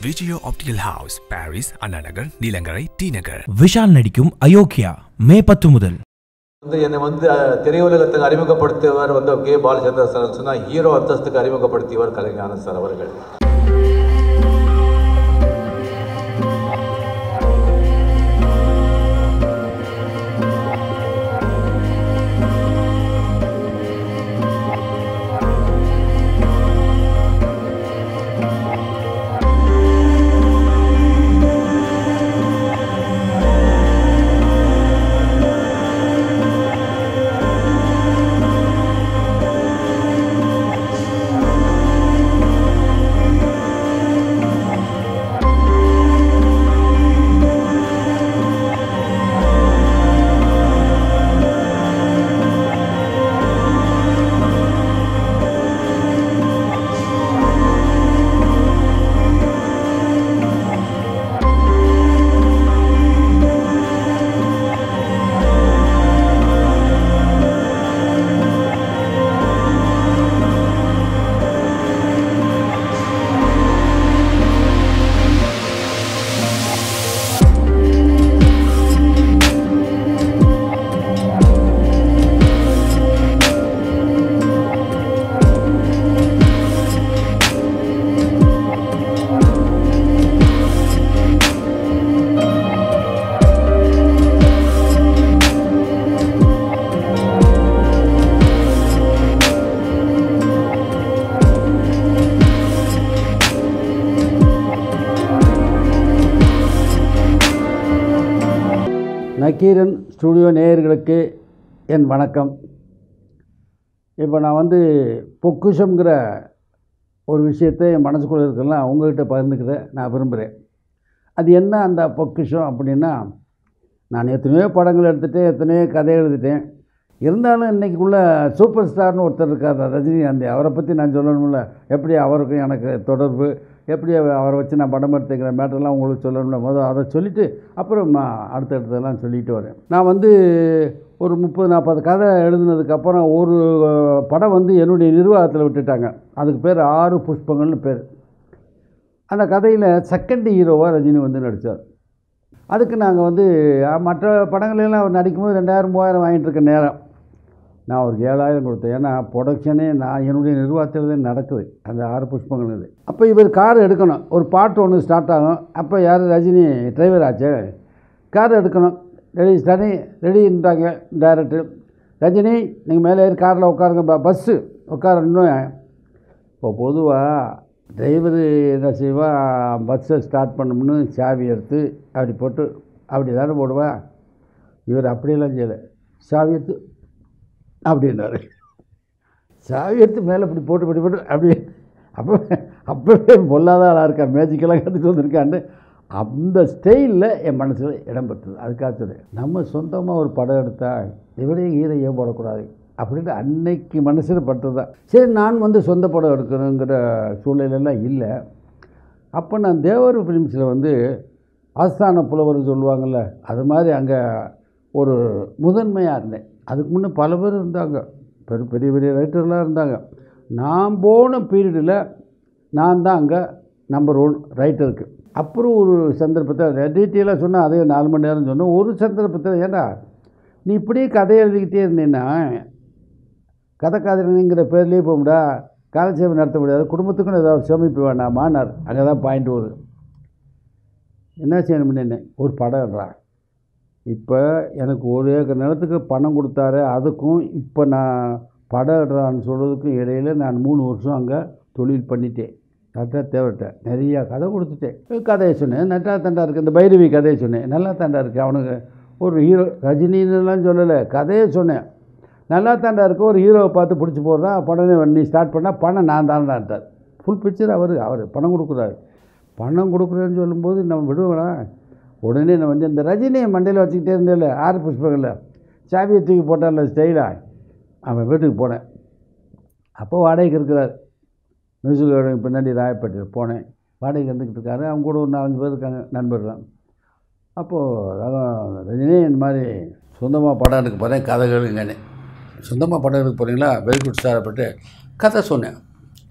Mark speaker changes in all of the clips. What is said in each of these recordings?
Speaker 1: விஜயோ optical house Parrys Anna Nagar Neelankarai T Nagar
Speaker 2: Vishal நடிக்கும் அயோக்கியா மே பத்து முதல்
Speaker 3: வந்து என்னை வந்து அஹ், திரையுலகத்துக்கு அறிமுகப்படுத்தியவர் வந்து கே பாலச்சந்திர சார் சொன்னால் ஹீரோ அந்தஸ்துக்கு அறிமுகப்படுத்தியவர் கலைஞானந்த் சார் அவர்கள்
Speaker 4: நக்கீரன் ஸ்டுடியோ நேயர்களுக்கு என் வணக்கம் இப்போ நான் வந்து பொக்குஷங்கிற ஒரு விஷயத்தை என் மனசுக்குள்ளே இருக்கலாம் உங்கள்கிட்ட பகிர்ந்துக்கிறத நான் விரும்புகிறேன் அது என்ன அந்த பொக்கிஷம் அப்படின்னா நான் எத்தனையோ படங்கள் எடுத்துட்டேன் எத்தனையோ கதை எழுதிட்டேன் இருந்தாலும் இன்றைக்குள்ள சூப்பர் ஸ்டார்னு ஒருத்தர் இருக்கார் ரஜினிகாந்தி அவரை பற்றி நான் சொல்லணும்ல எப்படி அவருக்கும் எனக்கு தொடர்பு எப்படி அவ- அவரை வச்சு நான் படம் எடுத்துக்கிற மேட்டர்லாம் உங்களுக்கு சொல்லணும்ல முதல் அதை சொல்லிவிட்டு அப்புறம் நான் அடுத்தடுத்ததெல்லாம் சொல்லிட்டு வரேன் நான் வந்து ஒரு முப்பது நாற்பது கதை எழுதுனதுக்கப்புறம் ஒரு அஹ், படம் வந்து என்னுடைய நிர்வாகத்தில் விட்டுட்டாங்க அதுக்கு பேர் ஆறு புஷ்பங்கள்னு பேர் அந்த கதையில் செகண்ட் ஹீரோவாக ரஜினி வந்து நடித்தார் அதுக்கு நாங்கள் வந்து அஹ், மற்ற படங்களெல்லாம் அவர் நடிக்கும்போது ரெண்டாயிரம் மூவாயிரம் வாங்கிட்டு இருக்க நேரம் நான் அவருக்கு ஏழாயிரம் கொடுத்தேன் ஏன்னா ப்ரொடக்ஷனே நான் என்னுடைய நிர்வாகத்தில் தான் நடக்குது அந்த ஆறு புஷ்பங்கள் இது அப்போ இவர் கார் எடுக்கணும் ஒரு பாட்டு ஒன்று ஸ்டார்ட் ஆகும் அப்போ யார் ரஜினி டிரைவர் ஆச்சு கார் எடுக்கணும் ரெடி ஸ்டானி ரெடின்றாங்க டைரக்டர் ரஜினி நீங்கள் மேலே ஏறி காரில் உட்காருங்க ப பஸ்ஸு உட்காரணும் இப்போ பொதுவாக டிரைவர் என்ன செய்வா பஸ்ஸை ஸ்டார்ட் பண்ணணும்னு சாவி எடுத்து அப்படி போட்டு அப்படி தானே போடுவா இவர் அப்படியெல்லாம் செய்யலை சாவி எடுத்து அப்படின்னாரு சாவி எடுத்து மேலே இப்படி போட்டு இப்படி போட்டு அப்படி அப்போ அப்போவே பொல்லாத ஆளாக இருக்கா மேஜிக்கெல்லாம் கற்றுட்டு வந்திருக்கான்னு அந்த ஸ்டைலில் என் மனசில் இடம் பெற்றது அதுக்காக சொல்றேன் நம்ம சொந்தமாக ஒரு படம் எடுத்தால் இவரே ஹீரோ ஏன் போடக்கூடாது அப்படின்னு அன்னைக்கு மனசில் பட்டது தான் சரி நான் வந்து சொந்த படம் எடுக்கணுங்கிற சூழ்நிலையெல்லாம் இல்லை அப்போ நான் தேவர் ஃபிலிம்ஸில் வந்து ஆஸ்தான புலவர் சொல்லுவாங்கள்ல அது மாதிரி அங்கே ஒரு முதன்மையாக இருந்தேன் அதுக்கு முன்னே பல பேர் இருந்தாங்க பெரிய பெரிய பெரிய ரைட்டர்லாம் இருந்தாங்க நான் போன பீரியடில் நான் தான் அங்கே நம்பர் ஒன் ரைட்டருக்கு அப்புறம் ஒரு சந்தர்ப்பத்தை டீட்டெயிலாக சொன்னால் அதே நாலு மணி நேரம் சொன்னேன் ஒரு சந்தர்ப்பத்தில் ஏன்டா நீ இப்படியே கதை எழுதிக்கிட்டே இருந்தீன்னா கதை காதலிங்கிற பேர்லேயே போகும்டா காலட்சேபம் நடத்த முடியாது குடும்பத்துக்கும் ஏதாவது சேமிப்பு வேண்டாமான்னார் அங்கே தான் பாயிண்ட் வருது என்ன செய்யணும் என்ன ஒரு படம் எடுறா இப்போ எனக்கு ஒரு ஏக்கர் நிலத்துக்கு பணம் கொடுத்தாரு அதுக்கும் இப்போ நான் படம் எடுறான்னு சொல்கிறதுக்கும் இடையில நான் மூணு வருஷம் அங்கே தொழில் பண்ணிட்டேன் நட்டா தேவைட்டேன் நிறையா கதை கொடுத்துட்டேன் கதையை சொன்னேன் நட்டா தண்டா இருக்குது இந்த பைரவி கதையை சொன்னேன் நல்லா தாண்டா இருக்குது அவனுக்கு ஒரு ஹீரோ ரஜினின்னுலாம் சொல்லலை கதையை சொன்னேன் நல்லா தாண்டா இருக்கு ஒரு ஹீரோவை பார்த்து பிடிச்சி போடுறான் படம் நீ ஸ்டார்ட் பண்ணால் பணம் நான் தாண்டான்ட்டார் ஃபுல் பிக்சர் அவர் அவர் பணம் கொடுக்குறாரு பணம் கொடுக்குறேன்னு சொல்லும்போது நம்ம விடுவேனா உடனே நான் வந்து இந்த ரஜினியை மண்டையில் வச்சுக்கிட்டே இருந்தேன்ல ஆறு புஷ்பங்களில் சாவியை தூக்கி போட்டார்ல ஸ்டைலாக அவன் வீட்டுக்கு போனேன் அப்போ வாடகைக்கு இருக்கிறார் மியூசிக் பின்னாடி ராயப்பேட்டையில் போனேன் வாடகைக்கு வந்துக்கிட்டு இருக்காரு அவங்க கூட ஒரு நாலஞ்சு பேர் இருக்காங்க நண்பர்லாம் அப்போது அதான் ரஜினி இந்த மாதிரி சொந்தமாக படம் எடுக்க போகிறேன் கதைகளுங்கன்னு சொந்தமாக படம் எடுக்க போகிறீங்களா வெரி குட் சார் அப்படின்ட்டு கதை சொன்னேன்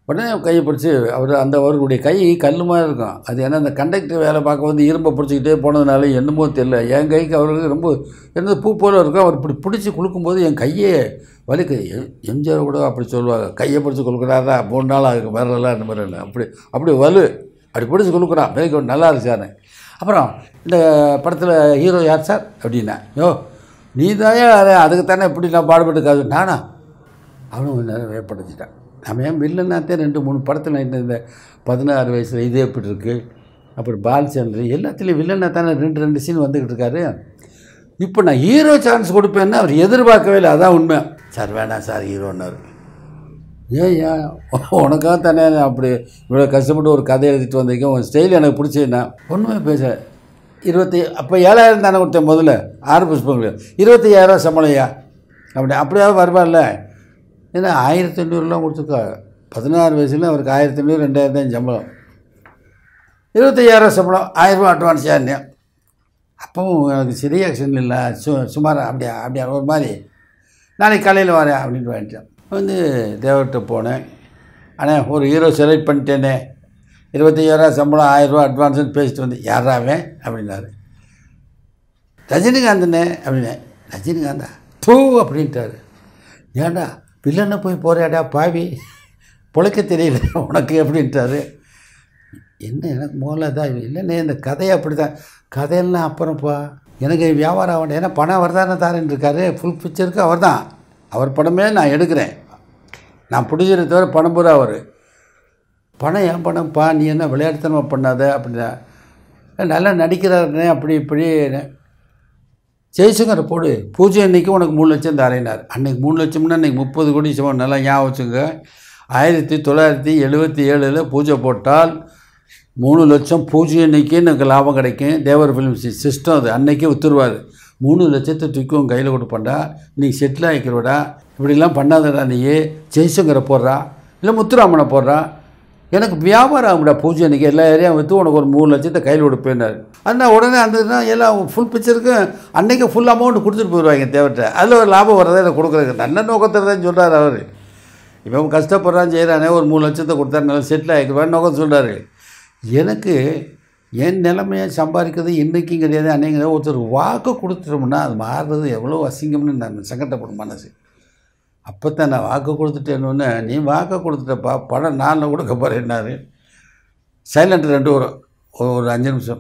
Speaker 4: உடனே கையை பிடிச்சி அவர் அந்த அவர்களுடைய கை கல் மாதிரி இருக்கும் அது ஏன்னா அந்த கண்டக்டர் வேலை பார்க்க வந்து இரும்பை பிடிச்சிக்கிட்டே போனதுனால என்னமோ தெரியல என் கைக்கு அவருக்கு ரொம்ப என்னது பூ போல இருக்கும் அவர் இப்படி பிடிச்சி குலுக்கும்போது என் கையே வலிக்கு எ- எம்ஜிஆர் கூட அப்படி சொல்லுவாங்க கையை பிடிச்சி குலுக்குறாரா மூணு நாள் ஆகுது வரலாம் இந்த மாதிரி இல்லை அப்படி அப்படி வலு அப்படி பிடிச்சி குலுக்குறான் வேலைக்கு நல்லா இருக்கு சார் அப்புறம் இந்த படத்தில் ஹீரோ யார் சார் அப்படின்னா யோ நீ தாயா அதுக்கு தானே இப்படி நான் பாடுபட்டு காது நானா அவனும் நேரம் வேப்படைச்சிட்டான் நம்ம ஏன் வில்லனாத்தே ரெண்டு மூணு படத்தில் இந்த இந்த பதினாறு வயசில் இது எப்படி இருக்குது அப்புறம் பாலச்சந்திர எல்லாத்துலேயும் வில்லனா தானே ரெண்டு ரெண்டு சீன் வந்துக்கிட்டு இருக்காரு இப்போ நான் ஹீரோ சான்ஸ் கொடுப்பேன்னு அவர் எதிர்பார்க்கவே இல்லை அதான் உண்மை சார் வேணாம் சார் ஹீரோன்னாரு ஏன் ஏன் உனக்காக தானே நான் அப்படி இவ்வளோ கஷ்டப்பட்டு ஒரு கதை எழுதிட்டு வந்திருக்கேன் உன் ஸ்டைல் எனக்கு பிடிச்சதுன்னா ஒன்றுமே பேச இருபத்தி அப்போ ஏழாயிரம் தானே கொடுத்தேன் முதல்ல ஆறு புஷ்பங்கள் இருபத்தி ஐயாயிரம் சம்பளையா அப்படி அப்படியாவது வருவார்ல ஏன்னா ஆயிரத்தி ஐநூறுலாம் கொடுத்துருக்கா பதினாறு வயசுல அவருக்கு ஆயிரத்தி ஐநூறு ரெண்டாயிரம் தான் சம்பளம் இருபத்தையாயிரம் சம்பளம் ஆயிரரூபா அட்வான்ஸ் இருந்தேன் அப்பவும் எனக்கு சரியாக்ஷன் இல்லை சு சுமார் அப்படியா அப்படியா ஒரு மாதிரி நாளைக்கு காலையில் வரேன் அப்படின்ட்டு வாங்கிட்டேன் வந்து தேவர்கிட்ட போனேன் ஆனால் ஒரு ஹீரோ செலக்ட் பண்ணிட்டேனே இருபத்தையாயிரம் சம்பளம் ஆயிரரூவா அட்வான்ஸ்னு பேசிட்டு வந்து யாராவே அப்படின்னாரு ரஜினிகாந்தனே அப்படின்னேன் ரஜினிகாந்தா தூ அப்படின்ட்டாரு ஏன்டா வில்லனை போய் போறியாடா பாவி பொழைக்க தெரியல உனக்கு அப்படின்ட்டாரு என்ன எனக்கு முதல்ல தான் இல்லைண்ணே இந்த கதையை அப்படி தான் கதையெல்லாம் அப்புறம்ப்பா எனக்கு வியாபாரம் ஆகணும் ஏன்னா பணம் அவர் தானே தாரேன்னு இருக்காரு ஃபுல் பிக்சருக்கு அவர் தான் அவர் படமே நான் எடுக்கிறேன் நான் பிடிச்சிருந்த தவிர பணம் பூரா அவர் பணம் ஏன் பணம்ப்பா நீ என்ன விளையாட்டுத்தனமாக பண்ணாத அப்படின்னா நல்லா நடிக்கிறாருண்ணே அப்படி இப்படி ஜெய்சங்கரை போடு பூஜை அன்னைக்கு உனக்கு மூணு லட்சம் தரேனார் அன்னைக்கு மூணு லட்சம்னா அன்றைக்கி முப்பது கோடி சமம் நல்லா ஞாபகம் வச்சுங்க ஆயிரத்தி தொள்ளாயிரத்தி எழுபத்தி ஏழில் பூஜை போட்டால் மூணு லட்சம் பூஜை அன்னைக்கே எனக்கு லாபம் கிடைக்கும் தேவர் ஃபிலிம் சிஸ்டம் அது அன்னைக்கே வித்துருவார் மூணு லட்சத்தை தூக்கி உன் கையில் கொடுப்பேன்டா நீ செட்டில் ஆகிக்கிறோடா இப்படிலாம் பண்ணாதடா நீ ஜெய்சங்கரை போடுறா இல்லை முத்துராமனை போடுறா எனக்கு வியாபாரம் ஆகும்டா பூஜை அன்றைக்கி எல்லா ஏரியாவும் விற்று உனக்கு ஒரு மூணு லட்சத்தை கையில் கொடுப்பேன்னாரு ஆனால் உடனே அந்த இதெல்லாம் எல்லாம் ஃபுல் பிக்சருக்கு அன்றைக்கி ஃபுல் அமௌண்ட் கொடுத்துட்டு போயிடுவாங்க தேவைட்ட அதில் ஒரு லாபம் வரதை எனக்கு கொடுக்குறதுக்கு நல்ல நோக்கத்தில் தான் சொல்கிறார் அவர் இப்போ அவன் கஷ்டப்படுறான் செய்கிறானே ஒரு மூணு லட்சத்தை கொடுத்தா நல்லா செட்டில் ஆகிக்குவான்னு நோக்கம் சொல்கிறாரு எனக்கு என் நிலைமையை சம்பாதிக்கிறது இன்றைக்கும் கிடையாது அன்னைக்கு கிடையாது. ஒருத்தர் வாக்கு கொடுத்துட்டோம்னா அது மாறுறது எவ்வளோ அசிங்கம்னு நான் சங்கடப்படும் மனசு அப்போ தான் நான் வாக்கு கொடுத்துட்டேன்னு நீ வாக்கு கொடுத்துட்டப்பா படம் நாளில் கொடுக்க போகிறேன்னாரு சைலண்ட் ரெண்டு வரும் ஒரு ஒரு அஞ்சு நிமிஷம்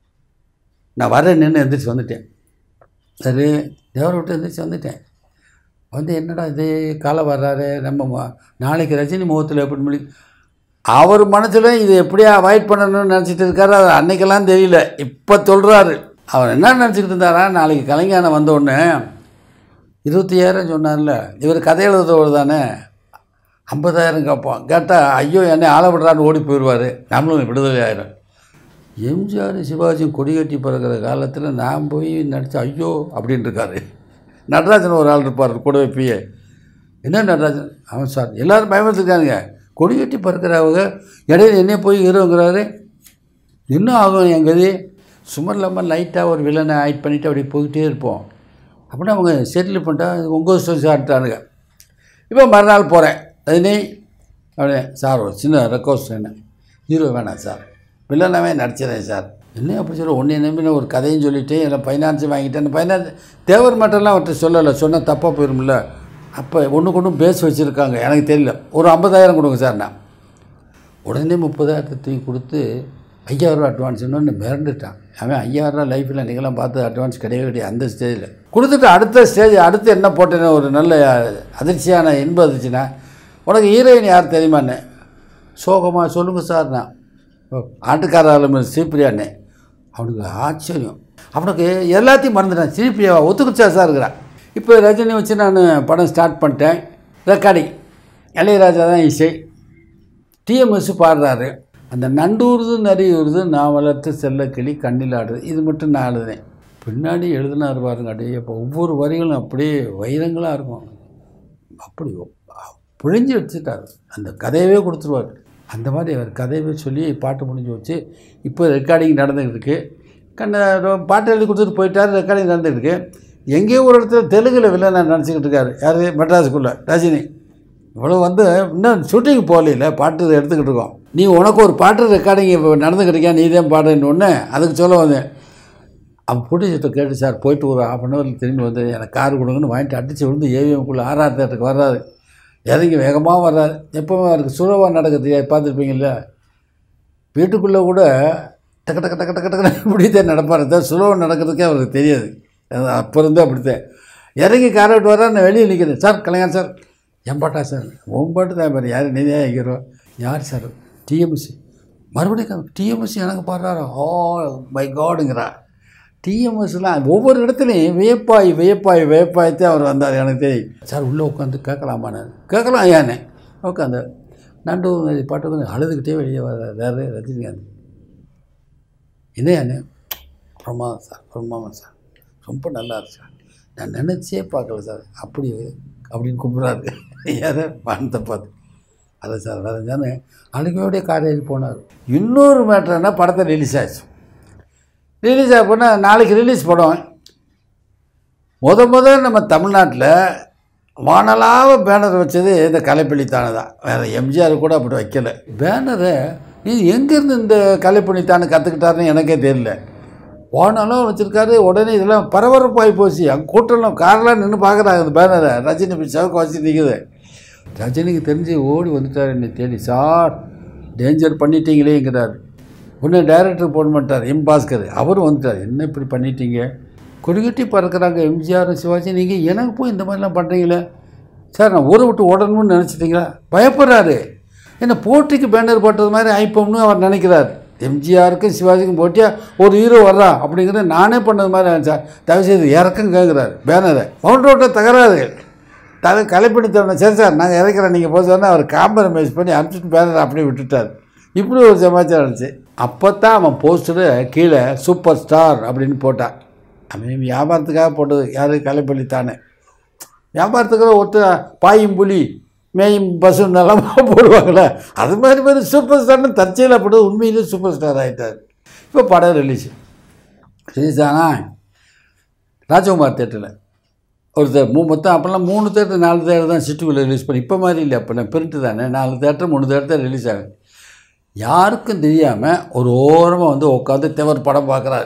Speaker 4: நான் வரேன் நின்று எந்திரிச்சு வந்துட்டேன் சரி தேவரை விட்டு எந்திரிச்சு வந்துட்டேன் வந்து என்னடா இது காலை வர்றாரு நம்ம ம- நாளைக்கு ரஜினி முகத்தில் எப்படி முடி அவர் மனசில் இது எப்படியா அவாய்ட் பண்ணணும்னு நினச்சிட்டு இருக்காரு அது அன்னைக்கெல்லாம் தெரியல இப்போ சொல்கிறாரு அவர் என்ன நினச்சிக்கிட்டு இருந்தாரா நாளைக்கு கலைஞானம் வந்த உடனே இருபத்தையாயிரம் சொன்னார்ல இவர் கதை எழுதுறவர் தானே ஐம்பதாயிரம் கேட்போம் கேட்டால் ஐயோ என்னை ஆள விடுறான்னு ஓடி போயிடுவார் நம்மளும் விடுதலை ஆயிரும் எம்ஜிஆர் சிவாஜியும் கொடி கட்டி பிறக்கிற காலத்தில் நான் போய் நடித்த ஐயோ அப்படின்னு இருக்காரு நடராஜன் ஒரு ஆள் இருப்பார் கூடவே பிஏ என்ன நடராஜன் அவன் சார் எல்லோரும் பயன்படுத்திருக்காங்க கொடி கட்டி பறக்கிறவங்க இடையில என்ன போய் ஹீரோங்கிறாரு இன்னும் ஆகும் என் கதி சும்மா இல்லாமல் லைட்டாக ஒரு வில்லனை ஆக்ட் பண்ணிவிட்டு அப்படி போய்கிட்டே இருப்போம் அப்படின்னா அவங்க செட்டில் பண்ணிட்டா உங்கள் இஷ்டம் சார்ட்டானுங்க இப்போ மறுநாள் போகிறேன் ரஜினி அப்படியே சார் ஒரு சின்ன ரெக்வஸ்ட் என்ன ஹீரோ வேணாம் சார் வில்லனாவே நடிச்சிடறேன் சார் என்ன அப்படி சொல்ல ஒன்றே நம்பி நான் ஒரு கதையும் சொல்லிட்டு இல்லை ஃபைனான்ஸு வாங்கிட்டேன் ஃபைனான்ஸ் தேவர் மட்டும்லாம் அவர்கிட்ட சொல்லலை சொன்னால் தப்பாக போயிரும்ல அப்போ ஒன்று கொண்டும் பேச வச்சுருக்காங்க எனக்கு தெரியல ஒரு ஐம்பதாயிரம் கொடுங்க சார் நான் உடனே முப்பதாயிரத்தை தூக்கி கொடுத்து ஐயாயிரரூவா அட்வான்ஸ் இன்னொன்று மிரண்டுட்டான் அவன் ஐயாயிரரூவா லைஃப்பில் நீங்களாம் பார்த்து அட்வான்ஸ் கிடையவே கிடையாது அந்த ஸ்டேஜில் கொடுத்துட்டு அடுத்த ஸ்டேஜ் அடுத்து என்ன போட்டேன்னு ஒரு நல்ல அதிர்ச்சியான இன்ப அதிர்ச்சினா உனக்கு ஹீரோயின் யார் தெரியுமாண்ணே சோகமாக சொல்லுங்கள் சார் நான் ஆட்டுக்கார ஆளுமே ஸ்ரீபிரியாண்ணே அவனுக்கு ஆச்சரியம் அவனுக்கு எல்லாத்தையும் மறந்துட்டான் ஸ்ரீபிரியாவா ஒத்துக்குச்சா சார் இருக்கிறான் இப்போ ரஜினி வச்சு நான் படம் ஸ்டார்ட் பண்ணிட்டேன் ரெக்கார்டிங் இளையராஜா தான் இசை டிஎம்எஸ் பாடுறாரு அந்த நண்டூறுது நரியூறுது நான் வளர்த்து செல்லக்கிளி கண்ணில் ஆடுது இது மட்டும் நான் எழுதுனேன் பின்னாடி எழுதினார் பாருங்க அப்படியே இப்போ ஒவ்வொரு வரிகளும் அப்படியே வைரங்களாக இருக்கும் அப்படி பிழிஞ்சு வச்சுட்டார் அந்த கதையவே கொடுத்துருவார் அந்த மாதிரி அவர் கதையவே சொல்லி பாட்டு முடிஞ்சு வச்சு இப்போ ரெக்கார்டிங் நடந்துகிட்டு இருக்கு கண்ண பாட்டு எழுதி கொடுத்துட்டு போயிட்டார் ரெக்கார்டிங் நடந்துகிட்டு இருக்கு எங்கேயோ ஒரு இடத்துல தெலுங்கில் வில்லனை நினச்சிக்கிட்டு இருக்காரு யார் மெட்ராஸுக்குள்ளே ரஜினி இவ்வளோ வந்து இன்னும் ஷூட்டிங் போகல பாட்டு எடுத்துக்கிட்டு இருக்கோம் நீ உனக்கு ஒரு பாட்டு ரெக்கார்டிங் இப்போ நடந்துக்கிட்டு இருக்கியா நீ தான் பாடுன்னு ஒன்று அதுக்கு சொல்ல வந்தேன் அவன் பிடிச்சிட்ட கேட்டு சார் போயிட்டு ஒரு ஹாஃப் அன் ஹவரில் திரும்பி வந்து எனக்கு கார் கொடுங்கன்னு வாங்கிட்டு அடித்து விழுந்து ஏவிஎம்குள்ளே ஆர்ஆர் தேட்டருக்கு வர்றாரு இறங்கி வேகமாக வர்றாரு எப்போவுமே அவருக்கு சுலவாக நடக்குது பார்த்துருப்பீங்கல்ல வீட்டுக்குள்ளே கூட டக்கு டக்கு டக்கு டக்கு டக்குன்னு இப்படி தான் நடப்பார் தான் சுலபம் நடக்கிறதுக்கே அவருக்கு தெரியாது அது அப்போ இருந்தே அப்படித்தான் இறங்கி காரை விட்டு வர நான் வெளியே நிற்கிறேன் சார் கலைஞர் சார் என் பாட்டா சார் உன் பாட்டு தான் பாரு யார் நீ தான் ஹீரோ யார் சார் டிஎம்சி மறுபடியும் டிஎம்சி எனக்கு பாடுறாரா ஓ மை காடுங்கிறா டிஎம்எஸ்லாம் ஒவ்வொரு இடத்துலையும் வியப்பாய் வியப்பாய் வியப்பாய்த்தே அவர் வந்தார் எனக்கு தெரியும் சார் உள்ளே உட்காந்து கேட்கலாமா நான் கேட்கலாம் ஏன்னு உட்காந்து நண்டு பாட்டு வந்து அழுதுகிட்டே வெளியே வர்றாரு யாரு ரஜினிகாந்த் என்னையாண்ணே பிரமாதம் சார் பிரமாதம் சார் ரொம்ப நல்லா இருக்கு சார் நான் நினச்சே பார்க்கல சார் அப்படி அப்படின்னு கூப்பிட்றாரு யாரை வானத்தை பார்த்து அதை சார் வேறு தானே அன்றைக்கோடைய காலேஜ் போனார் இன்னொரு மேட்டர்னா படத்தை ரிலீஸ் ஆச்சு ரிலீஸ் ஆகப்போனா நாளைக்கு ரிலீஸ் படம் முத முத நம்ம தமிழ்நாட்டில் வானலாவ பேனர் வச்சது இந்த கலைப்பள்ளித்தானே தான் வேறு எம்ஜிஆர் கூட அப்படி வைக்கல பேனரை நீ எங்கேருந்து இந்த கலைப்பள்ளித்தானே கற்றுக்கிட்டாருன்னு எனக்கே தெரியல வானலாம் வச்சுருக்காரு உடனே இதெல்லாம் பரபரப்பாகி போச்சு அங்கே கூட்டம்லாம் காரெலாம் நின்று பார்க்குறாங்க அந்த பேனரை ரஜினி இப்படி சவுக்கு வச்சு நிற்குது ரஜினிக்கு தெரிஞ்சு ஓடி வந்துட்டார் என்னை தேடி சார் டேஞ்சர் பண்ணிட்டீங்களேங்கிறார் உடனே டைரக்டர் போட மாட்டார் எம் பாஸ்கர் அவரும் வந்துட்டார் என்ன இப்படி பண்ணிட்டீங்க கொடிகட்டி பறக்கிறாங்க எம்ஜிஆர் சிவாஜி நீங்கள் எனக்கு போய் இந்த மாதிரிலாம் பண்ணுறீங்களே சார் நான் ஊரை விட்டு ஓடணும்னு நினச்சிட்டீங்களா பயப்படுறாரு என்ன போட்டிக்கு பேனர் போட்டது மாதிரி ஆயிப்போம்னு அவர் நினைக்கிறார் எம்ஜிஆருக்கும் சிவாஜிக்கும் போட்டியாக ஒரு ஹீரோ வர்றா அப்படிங்கிறத நானே பண்ணது மாதிரி நினச்சேன் தயவுசெய்து இறக்கம் கேட்குறாரு பேனரை மவுண்ட் ரோட்டை தகராறு தலை கலைப்பணி தரணும் சரி சார் நாங்கள் இறக்கிறேன் நீங்கள் போக சொன்னால் அவர் காம்பரமைஸ் பண்ணி அனுப்பிச்சிட்டு பேனரை அப்படியே விட்டுட்டார் இப்படி ஒரு சமாச்சாரம் இருந்துச்சு அப்போ தான் அவன் போஸ்டரு கீழே சூப்பர் ஸ்டார் அப்படின்னு போட்டான் அவன் வியாபாரத்துக்காக போட்டது யார் கலைப்பள்ளி தானே வியாபாரத்துக்காக ஒருத்தர் பாயும் புலி மேயும் பசு நிலமா போடுவாங்களே அது மாதிரி மாதிரி சூப்பர் ஸ்டார்னு தற்செயலாக போட்டது உண்மையிலே சூப்பர் ஸ்டார் ஆகிட்டார் இப்போ படம் ரிலீஸ் ரிலீஸ் ஆனால் ராஜகுமார் தேட்டரில் ஒரு தே மூ மொத்தம் அப்போல்லாம் மூணு தேட்டர் நாலு தேட்டர் தான் சிட்டுக்குள்ளே ரிலீஸ் பண்ணி இப்போ மாதிரி இல்லை அப்போ நான் பிரிண்ட்டு தானே நாலு தேட்டர் மூணு தேட்டர் ரிலீஸ் ஆகும் யாருக்கும் தெரியாமல் ஒரு ஓரமாக வந்து உட்காந்து தேவர் படம் பார்க்குறாரு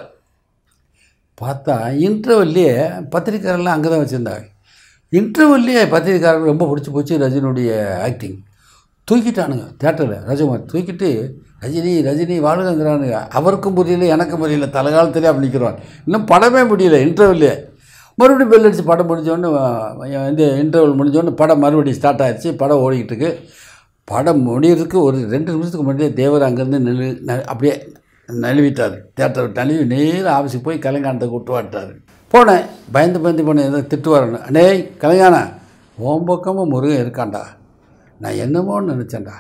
Speaker 4: பார்த்தா இன்டர்வெல்லையே பத்திரிக்கையாளர்லாம் அங்கே தான் வச்சுருந்தாங்க இன்டர்வெல்லையே பத்திரிக்கையாளர் ரொம்ப பிடிச்சி போச்சு ரஜினியுடைய ஆக்டிங் தூக்கிட்டானுங்க தேட்டரில் ரஜகுமார் தூக்கிட்டு ரஜினி ரஜினி வாழுங்கிறானுங்க அவருக்கும் புரியல எனக்கும் புரியல தலைகாலத்திலே அப்படி நிற்கிறோம் இன்னும் படமே முடியல இன்டர்வெல்லையே மறுபடியும் பெல் அடித்து படம் முடிஞ்சோடனே இந்த இன்டர்வல் முடிஞ்சோடனே படம் மறுபடியும் ஸ்டார்ட் ஆயிடுச்சு படம் ஓடிக்கிட்டு இருக்கு படம் முடியறதுக்கு ஒரு ரெண்டு நிமிஷத்துக்கு முன்னாடியே தேவர் அங்கேருந்து நெழு ந- அப்படியே நழுவிட்டார் தேட்டர் நழுவி நேராக ஆஃபீஸுக்கு போய் கலைஞானத்தை கூட்டு வாட்டார் போனேன் பயந்து பயந்து போனேன் ஏதோ திட்டு வரணும் டேய் கலைஞானா உன் பக்கமும் முருகன் இருக்கான்டா நான் என்னமோன்னு நினச்சேன்டா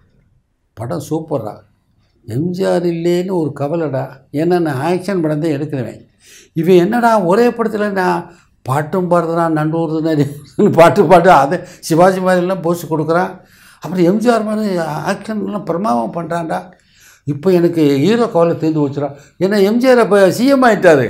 Speaker 4: படம் சூப்பர்ரா எம்ஜிஆர் இல்லேன்னு ஒரு கவலைடா ஏன்னா நான் ஆக்ஷன் படம் தான் எடுக்கிறவன் இவன் என்னடா ஒரே படத்தில் நான் பாட்டும் பாடுறான் நண்டு ஊறுதுன்னு பாட்டு பாட்டு அதை சிவாஜி மாதிரிலாம் போஸ்ட் கொடுக்குறான் அப்புறம் எம்ஜிஆர் மாதிரி ஆக்ஷன்லாம் பிரமாதம் பண்ணுறான்டா இப்போ எனக்கு ஹீரோ கவலை தீர்ந்து வச்சுடா ஏன்னா எம்ஜிஆர் அப்போ சிஎம் ஆகிட்டாரு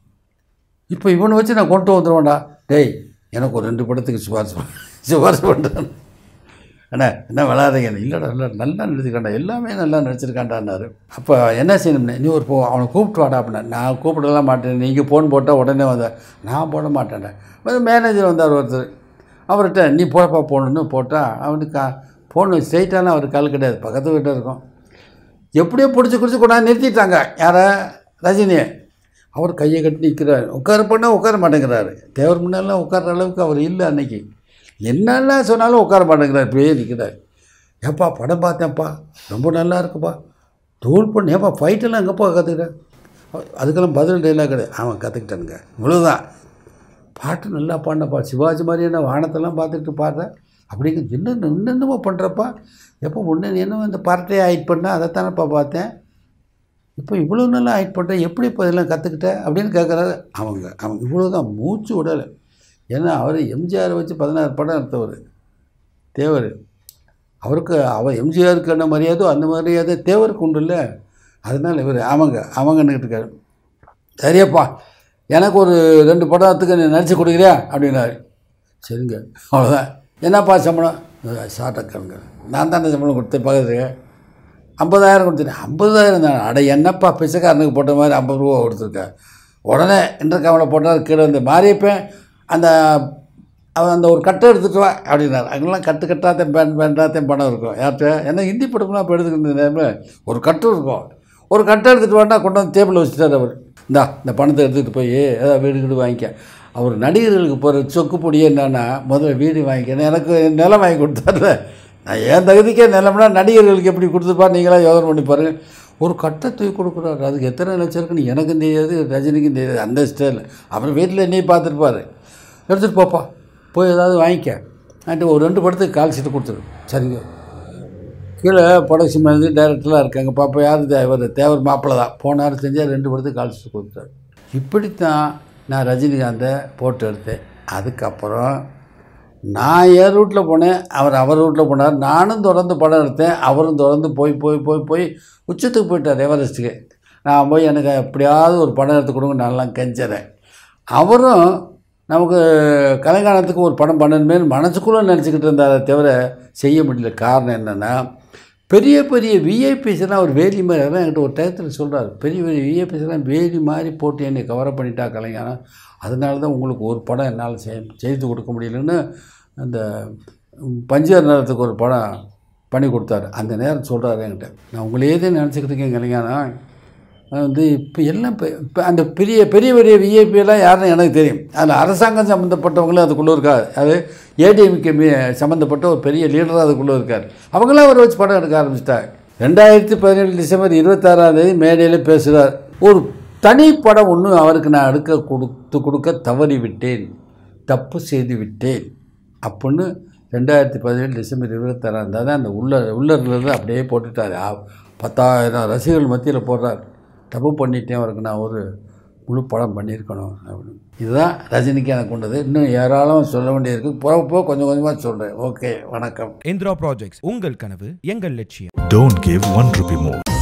Speaker 4: இப்போ இவனை வச்சு நான் கொண்டு வந்துடுவேன்டா டேய் எனக்கு ஒரு ரெண்டு படத்துக்கு சிபாரிசு பண்ணு. சிபாரிசு பண்ணுறேன் அண்ணா என்ன விளாடுறீங்க இல்லைடா இல்லை நல்லா நடிச்சிருக்காண்டா எல்லாமே நல்லா நடிச்சிருக்காண்டான்னாரு அப்போ என்ன செய்யணும்னே நீ ஒரு போ அவனை கூப்பிட்டு வாடா அப்படின்னா நான் கூப்பிடலாம் மாட்டேன் நீங்கள் ஃபோன் போட்டால் உடனே வந்த நான் போட மாட்டேன்டா வந்து மேனேஜர் வந்தார் ஒருத்தர் அவர்கிட்ட நீ போடப்பா போகணுன்னு போட்டால் அவனுக்கு ஃபோனு ஸ்ட்ரைட்டாலாம் அவர் கால் கிடையாது பக்கத்து வீட்டில் இருக்கும் எப்படியோ பிடிச்சி குடிச்சு கொண்டாந்து நிறுத்திட்டாங்க யாரை ரஜினியை அவர் கையை கட்டி நிற்கிறார் உட்கார பண்ணால் உட்கார மாட்டேங்கிறாரு தேவர் முன்னெல்லாம் உட்கார்ற அளவுக்கு அவர் இல்லை அன்னைக்கு என்னெல்லாம் சொன்னாலும் உட்கார மாட்டேங்கிறார் இப்படியே நிற்கிறார் ஏப்பா படம் பார்த்தேன்ப்பா ரொம்ப நல்லா இருக்குப்பா தூள் பண்ணு ஏப்பா ஃபைட்டெல்லாம் எங்கப்பா கற்றுக்கிட்டேன் அதுக்கெல்லாம் பதில் டைலாக் கிடையாது அவன் கற்றுக்கிட்டானுங்க இவ்வளோதான் பாட்டு நல்லா பாடினப்பா சிவாஜி மாதிரியான வானத்தெல்லாம் பார்த்துட்டு பாடுறேன் அப்படிங்க என்ன என்னென்னமோ பண்ணுறப்பா எப்போ முன்னே என்ன இந்த பார்ட்டியை ஆயிட் பண்ணேன் அதைத்தானப்பா பார்த்தேன் இப்போ இவ்வளோ நல்லா ஆயிட் பண்ணுறேன் எப்படி இப்போ இதெல்லாம் கற்றுக்கிட்ட அப்படின்னு கேட்குறாரு அவங்க அவங்க இவ்வளோ தான் மூச்சு விடலை ஏன்னா அவர் எம்ஜிஆர் வச்சு பதினாறு படம் எடுத்தவர் தேவர் அவருக்கு அவர் எம்ஜிஆருக்கு என்ன மரியாதோ அந்த மரியாதை தேவருக்கு உண்டு இல்லை அதனால் இவர் அவங்க அவங்கன்னுக்கிட்டு இருக்காரு சரியப்பா எனக்கு ஒரு ரெண்டு படத்துக்கு நீ நடிச்சு கொடுக்குறியா அப்படின்னாரு சரிங்க அவ்வளோதான் என்னப்பா சம்பளம் ஷார்ட்டக்கங்க நான் தானே சம்பளம் கொடுத்தேன் பக்கத்துக்கு ஐம்பதாயிரம் கொடுத்துட்டேன் ஐம்பதாயிரம் தான் அட என்னப்பா பிச்சைக்காரனுக்கு போட்ட மாதிரி ஐம்பது ரூபா கொடுத்துருக்கேன் உடனே இன்டர்காமில் போட்டால் கீழே வந்து மாறியப்பேன் அந்த அவன் அந்த ஒரு கட்டை எடுத்துகிட்டு வா அப்படின்னாரு அங்கெல்லாம் கட்டு கட்டாத்தையும் பேன் பேண்டாத்தையும் பணம் இருக்கும் யார்கிட்ட ஏன்னா ஹிந்தி படம்லாம் இப்போ எடுத்துக்கிற நேரத்தில் ஒரு கட்டு இருக்கும் ஒரு கட்டை எடுத்துகிட்டு வாண்டா கொண்டு வந்து டேபிளில் வச்சுட்டார் அவர் இந்தா இந்த பணத்தை எடுத்துகிட்டு போய் ஏதாவது வீடு வீடு வாங்கிக்க அவர் நடிகர்களுக்கு போகிற சொக்கு பொடியே என்னன்னா முதல்ல வீடு வாங்கிக்கணும் எனக்கு நிலம் வாங்கி கொடுத்தாரு நான் என் தகுதிக்கே நிலம்னா நடிகர்களுக்கு எப்படி கொடுத்துப்பா நீங்களாம் யோசனை பண்ணி பாருங்கள் ஒரு கட்டை தூக்கி கொடுக்குறாரு அதுக்கு எத்தனை லட்சம் இருக்குன்னு எனக்கும் தெரியாது ரஜினிக்கும் தெரியாது அந்த ஸ்டைல் அப்புறம் வீட்டில் என்னையும் பார்த்துருப்பாரு எடுத்துகிட்டு போப்பா போய் ஏதாவது வாங்கிக்க ஆண்ட்டு ஒரு ரெண்டு படத்துக்கு கால் சீட்டு கொடுத்துரு சரிங்க கீழே ப்ரொடக்ஷன் மேனேஜர் டைரக்டர்லாம் இருக்காங்க பாப்பா யார் தேவர் தேவர் மாப்பிள்ளை தான் போனார் செஞ்சால் ரெண்டு படத்துக்கு கால் சீட்டு கொடுத்தாரு இப்படித்தான் நான் ரஜினிகாந்தை போட்டு எடுத்தேன் அதுக்கப்புறம் நான் என் ரூட்டில் போனேன் அவர் அவர் ரூட்டில் போனார் நானும் தொடர்ந்து படம் எடுத்தேன் அவரும் தொடர்ந்து போய் போய் போய் போய் உச்சத்துக்கு போயிட்டார் எவரெஸ்ட்டுக்கு நான் போய் எனக்கு எப்படியாவது ஒரு படம் எடுத்து கொடுங்க நான்லாம் கெஞ்சறேன் அவரும் நமக்கு கலைஞானத்துக்கு ஒரு படம் பண்ணணுமே மனசுக்குள்ளே நினச்சிக்கிட்டு இருந்தாரே தவிர செய்ய முடியல காரணம் என்னென்னா பெரிய பெரிய விஐபிஸ்லாம் அவர் வேலி மாதிரி அதான் என்கிட்ட ஒரு டயத்தில் சொல்கிறார் பெரிய பெரிய விஐபிஸ்லாம் வேலி மாதிரி போட்டு என்னை கவரை பண்ணிட்டா கலைஞானம் அதனால தான் உங்களுக்கு ஒரு படம் என்னால் செய் செய்து கொடுக்க முடியலன்னு அந்த பஞ்சர் நேரத்துக்கு ஒரு படம் பண்ணி கொடுத்தாரு அந்த நேரம் சொல்கிறாரு என்கிட்ட நான் உங்களையே தான் நினச்சிக்கிட்டு இருக்கேன் கலைஞானம் அது வந்து இப்போ எல்லாம் இப்போ இப்போ அந்த பெரிய பெரிய பெரிய விஐபியெல்லாம் யாருன்னு எனக்கு தெரியும் அதில் அரசாங்கம் சம்மந்தப்பட்டவங்களும் அதுக்குள்ளே இருக்காது அது ஏடிஎம்கே மீ சம்மந்தப்பட்ட ஒரு பெரிய லீடராக அதுக்குள்ளே இருக்கார் அவங்களாம் அவரை வச்சு படம் எடுக்க ஆரம்பிச்சிட்டாங்க ரெண்டாயிரத்தி பதினேழு டிசம்பர் இருபத்தாறாம் தேதி மேடையில் பேசுகிறார் ஒரு தனி படம் ஒன்று அவருக்கு நான் எடுக்க கொடுத்து கொடுக்க தவறி விட்டேன் தப்பு செய்து விட்டேன் அப்படின்னு ரெண்டாயிரத்தி பதினேழு டிசம்பர் இருபத்தாறாம் தேதி அந்த உள்ள உள்ளர்லேருந்து அப்படியே போட்டுட்டார் ஆ, பத்தாயிரம் ரசிகர்கள் மத்தியில் போடுறார் தப்பு பண்ணிட்டேன் அவருக்கு நான் ஒரு முழு படம் பண்ணியிருக்கணும் அப்படின்னு இதுதான் ரஜினிக்கு எனக்கு கொண்டது இன்னும் ஏராளமாக சொல்ல வேண்டியிருக்கு போக போக கொஞ்சம் கொஞ்சமாக சொல்கிறேன் ஓகே வணக்கம்
Speaker 2: இந்திரா ப்ராஜெக்ட்ஸ் உங்கள் கனவு எங்கள் லட்சியம்
Speaker 5: Don't give one rupee more.